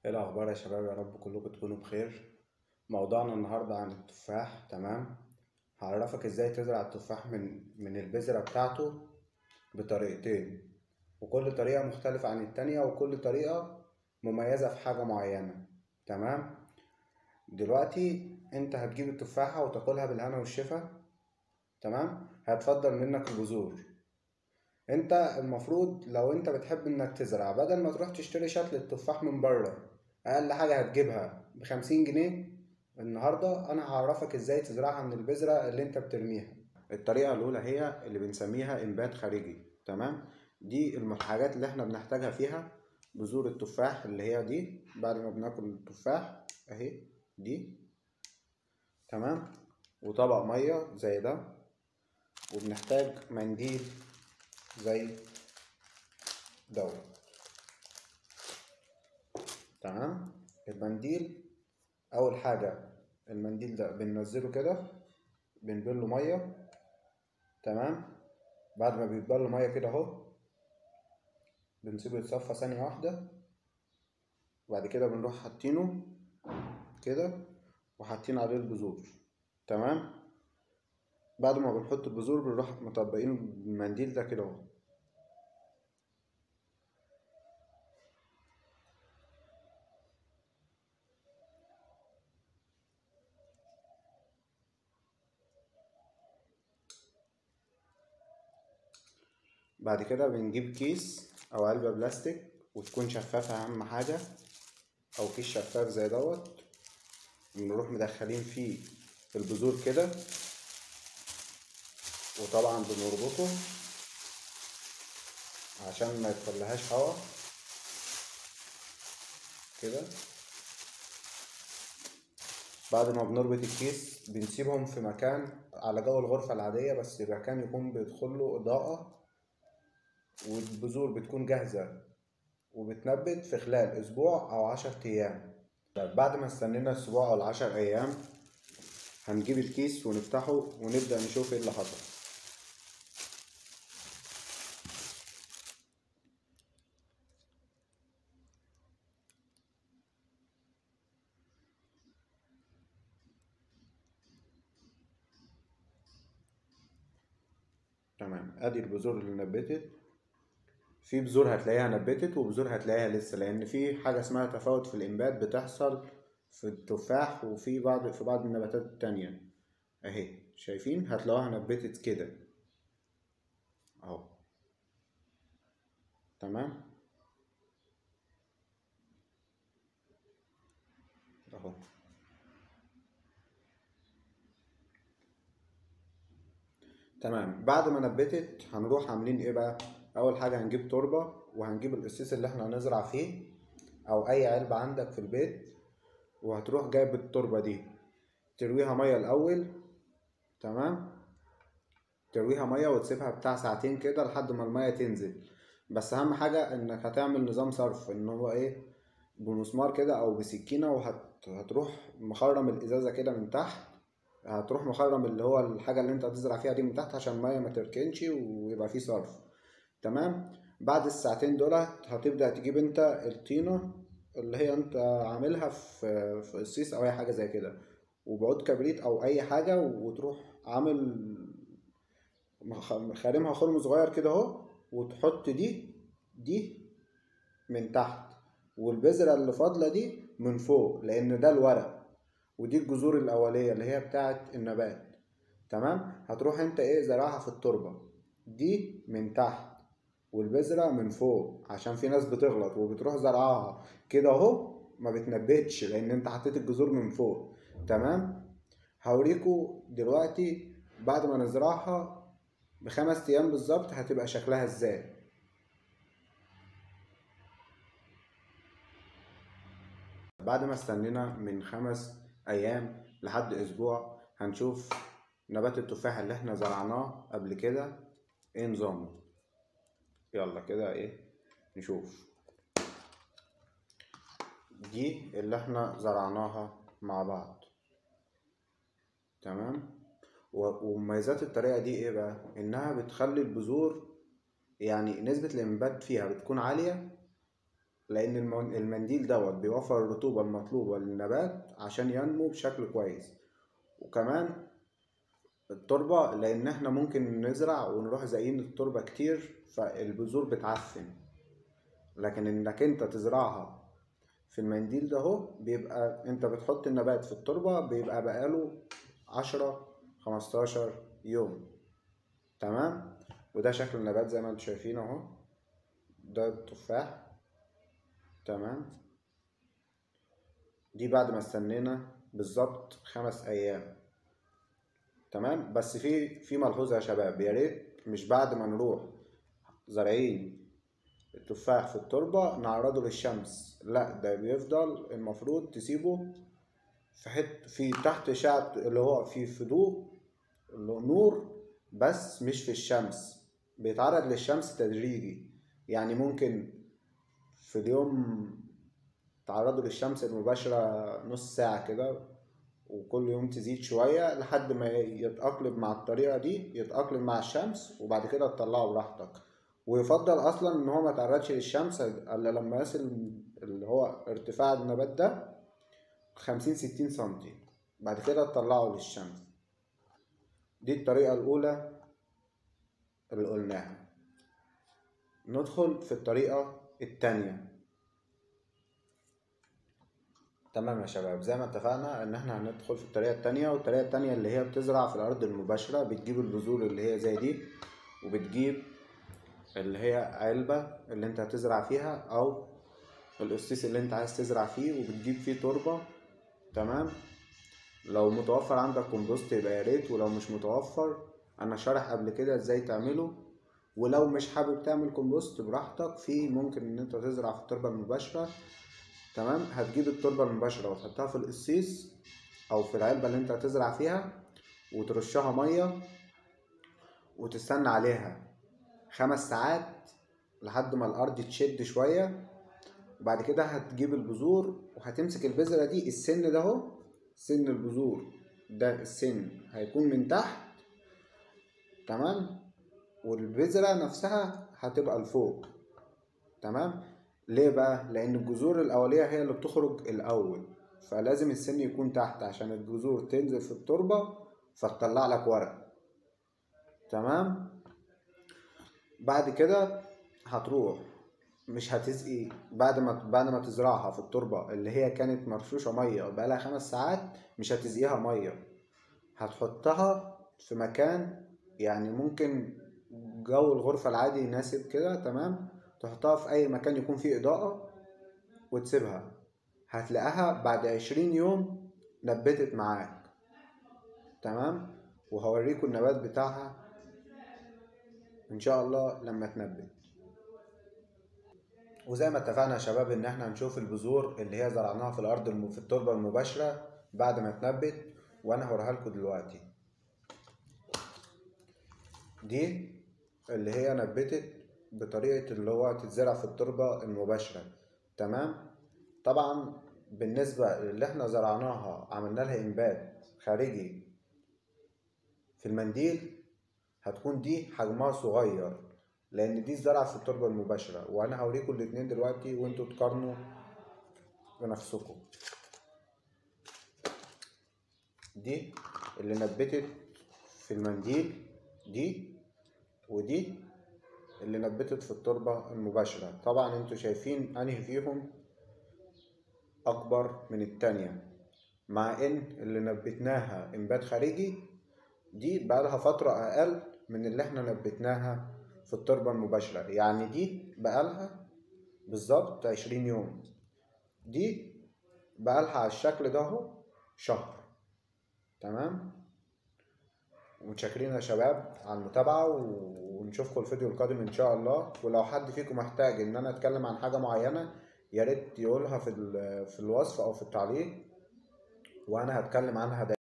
ايه الاخبار يا شباب يا رب كلكم تكونوا بخير موضوعنا النهارده عن التفاح تمام هعرفك ازاي تزرع التفاح من من البذرة بتاعته بطريقتين وكل طريقة مختلفة عن التانية وكل طريقة مميزة في حاجة معينة تمام دلوقتي انت هتجيب التفاحة وتاكلها بالهنا والشفا تمام هتفضل منك البذور انت المفروض لو انت بتحب انك تزرع بدل ما تروح تشتري شتلة تفاح من بره اقل حاجة هتجيبها بخمسين جنيه النهاردة انا هعرفك ازاي تزرعها من البذرة اللي انت بترميها الطريقة الاولى هي اللي بنسميها انبات خارجي تمام دي الحاجات اللي احنا بنحتاجها فيها بذور التفاح اللي هي دي بعد ما بناكل التفاح اهي دي تمام وطبق مية زي ده وبنحتاج منديل زي دوت تمام المنديل اول حاجه المنديل ده بننزله كده بنبله ميه تمام بعد ما بيتبل ميه كده اهو بنسيبه يتصفى ثانيه واحده وبعد كده بنروح حاطينه كده وحاطين عليه البذور تمام بعد ما بنحط البذور بنروح مطبقين المنديل ده كده اهو بعد كده بنجيب كيس او علبة بلاستيك وتكون شفافة اهم حاجة او كيس شفاف زي دوت بنروح مدخلين فيه البذور كده وطبعا بنربطه عشان ما يدخلهاش هوا كده بعد ما بنربط الكيس بنسيبهم في مكان على جو الغرفة العادية بس مكان يكون بيدخله إضاءة والبذور بتكون جاهزة وبتنبت في خلال أسبوع أو عشر أيام طيب بعد ما استنينا أسبوع أو العشر أيام هنجيب الكيس ونفتحه ونبدأ نشوف ايه اللي حصل تمام ادي البذور اللي نبتت في بذور هتلاقيها نبتت وبذور هتلاقيها لسه لان في حاجه اسمها تفاوت في الانبات بتحصل في التفاح وفي بعض في بعض النباتات التانية اهي شايفين هتلاقوها نبتت كده اهو تمام اهو تمام بعد ما نبتت هنروح عاملين ايه بقى اول حاجه هنجيب تربه وهنجيب القصيص اللي احنا هنزرع فيه او اي علبه عندك في البيت وهتروح جايب التربه دي ترويها ميه الاول تمام ترويها ميه وتسيبها بتاع ساعتين كده لحد ما الميه تنزل بس اهم حاجه انك هتعمل نظام صرف ان هو ايه بمسمار كده او بسكينه وهتروح مخرم الازازه كده من تحت هتروح مخرم اللي هو الحاجه اللي انت هتزرع فيها دي من تحت عشان الميه ما تركنش ويبقى فيه صرف تمام بعد الساعتين دولت هتبدا تجيب انت الطينه اللي هي انت عاملها في في قصيص او اي حاجه زي كده وبعود كبريت او اي حاجه وتروح عامل خارمها خرم صغير كده اهو وتحط دي دي من تحت والبذرة اللي فاضلة دي من فوق لأن ده الورق ودي الجذور الأولية اللي هي بتاعة النبات تمام هتروح انت ايه زرعها في التربة دي من تحت والبذرة من فوق عشان في ناس بتغلط وبتروح زرعها كده اهو ما بتنبتش لأن انت حطيت الجذور من فوق تمام هوريكوا دلوقتي بعد ما نزرعها بخمس ايام بالظبط هتبقى شكلها ازاي بعد ما استنينا من خمس ايام لحد اسبوع هنشوف نبات التفاح اللي احنا زرعناه قبل كده ايه نظامه يلا كده ايه نشوف دي اللي احنا زرعناها مع بعض تمام ومميزات الطريقة دي ايه بقى انها بتخلي البذور يعني نسبة الانبات فيها بتكون عالية لان المن- المنديل دوت بيوفر الرطوبة المطلوبة للنبات عشان ينمو بشكل كويس وكمان التربة لان احنا ممكن نزرع ونروح زاقين التربة كتير فالبذور بتعفن لكن انك انت تزرعها في المنديل ده اهو بيبقى انت بتحط النبات في التربة بيبقى بقاله عشرة خمستاشر يوم تمام وده شكل النبات زي ما انتم شايفين اهو ده التفاح تمام دي بعد ما استنينا بالظبط خمس ايام تمام بس في في ملحوظه يا شباب يا ريت مش بعد ما نروح زارعين التفاح في التربه نعرضه للشمس لا ده بيفضل المفروض تسيبه في حت في تحت شعب اللي هو في فضوء اللي هو نور بس مش في الشمس بيتعرض للشمس تدريجي يعني ممكن في اليوم تعرضوا للشمس المباشرة نص ساعة كده وكل يوم تزيد شوية لحد ما يتأقلم مع الطريقة دي يتأقلم مع الشمس وبعد كده تطلعه براحتك ويفضل أصلا إن هو ما يتعرضش للشمس إلا لما يصل اللي هو ارتفاع النبات ده خمسين ستين سنتي بعد كده تطلعه للشمس دي الطريقة الأولى اللي قلناها ندخل في الطريقة التانية تمام يا شباب زي ما اتفقنا ان احنا هندخل في الطريقة التانية والطريقة التانية اللي هي بتزرع في الارض المباشرة بتجيب البذور اللي هي زي دي وبتجيب اللي هي علبة اللي انت هتزرع فيها او القصيص اللي انت عايز تزرع فيه وبتجيب فيه تربة تمام لو متوفر عندك كومبوست يبقى يا ريت ولو مش متوفر انا شارح قبل كده ازاي تعمله ولو مش حابب تعمل كومبوست براحتك في ممكن ان انت تزرع في التربة المباشرة تمام هتجيب التربة المباشرة وتحطها في القصيص او في العلبة اللي انت هتزرع فيها وترشها مية وتستنى عليها خمس ساعات لحد ما الارض تشد شوية وبعد كده هتجيب البذور وهتمسك البذرة دي السن ده اهو سن البذور ده السن هيكون من تحت تمام والبذرة نفسها هتبقى لفوق تمام ليه بقى لان الجذور الاولية هي اللي بتخرج الاول فلازم السن يكون تحت عشان الجذور تنزل في التربة فتطلع لك ورق تمام بعد كده هتروح مش هتسقي بعد ما بعد ما تزرعها في التربة اللي هي كانت مرشوشة مية بقالها خمس ساعات مش هتسقيها مية هتحطها في مكان يعني ممكن جو الغرفة العادي يناسب كده تمام تحطها في أي مكان يكون فيه إضاءة وتسيبها هتلاقيها بعد عشرين يوم نبتت معاك تمام وهوريكم النبات بتاعها إن شاء الله لما تنبت وزي ما اتفقنا يا شباب ان احنا هنشوف البذور اللي هي زرعناها في الارض الم... في التربه المباشره بعد ما تنبت وانا هوريها لكم دلوقتي دي اللي هي نبتت بطريقه اللي هو تتزرع في التربه المباشره تمام طبعا بالنسبه اللي احنا زرعناها عملنا لها انبات خارجي في المنديل هتكون دي حجمها صغير لان دي زرع في التربه المباشره وانا هوريكم الاتنين دلوقتي وانتوا تقارنوا بنفسكم دي اللي نبتت في المنديل دي ودي اللي نبتت في التربه المباشره طبعا انتوا شايفين انهي فيهم اكبر من التانية مع ان اللي نبتناها انبات خارجي دي بقالها فتره اقل من اللي احنا نبتناها في التربة المباشرة يعني دي بقالها بالظبط عشرين يوم دي بقالها على الشكل ده اهو شهر تمام متشكرين يا شباب على المتابعة ونشوفكم الفيديو القادم ان شاء الله ولو حد فيكم محتاج ان انا اتكلم عن حاجة معينة يا ريت يقولها في في الوصف او في التعليق وانا هتكلم عنها دايما